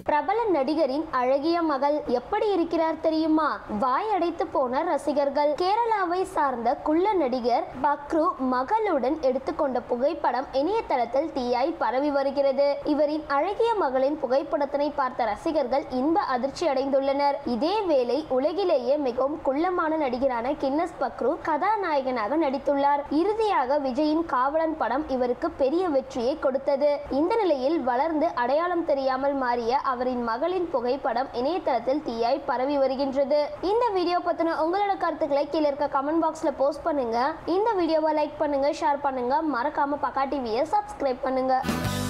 பிரபல நடிகரின் அழகிய மகள் எப்படி இருக்கிறார் தெரியுமா வாய் அடைத்து போன ரசிகர்கள் கேரளாவை சார்ந்த குள்ள நடிகர் பக்ரு மகளுடன் எடுத்துக்கொண்ட புகைப்படம் இணையதளத்தில் தீயாய் பரவி வருகிறது இவரின் அழகிய மகளின் புகைப்படத்தினை பார்த்த ரசிகர்கள் இன்ப அதிர்ச்சி அடைந்துள்ளனர் இதேவேளை உலகிலேயே மிகவும் குள்ளமான நடிகரான கின்னஸ் பக்ரு கதாநாயகனாக நடித்துள்ளார் இறுதியாக விஜயின் காவலன் படம் இவருக்கு பெரிய வெற்றியை கொடுத்தது இந்த நிலையில் வளர்ந்து அடையாளம் தெரியாமல் மாறிய அவரின் மகளின் புகைப்படம் இணையதளத்தில் தீயாய் பரவி வருகின்றது இந்த வீடியோ பத்தின உங்களோட கருத்துக்களை கீழே இருக்க கமெண்ட் பாக்ஸ்ல போஸ்ட் பண்ணுங்க இந்த வீடியோவை லைக் பண்ணுங்க ஷேர் பண்ணுங்க மறக்காம பக்கா டிவியை சப்ஸ்கிரைப் பண்ணுங்க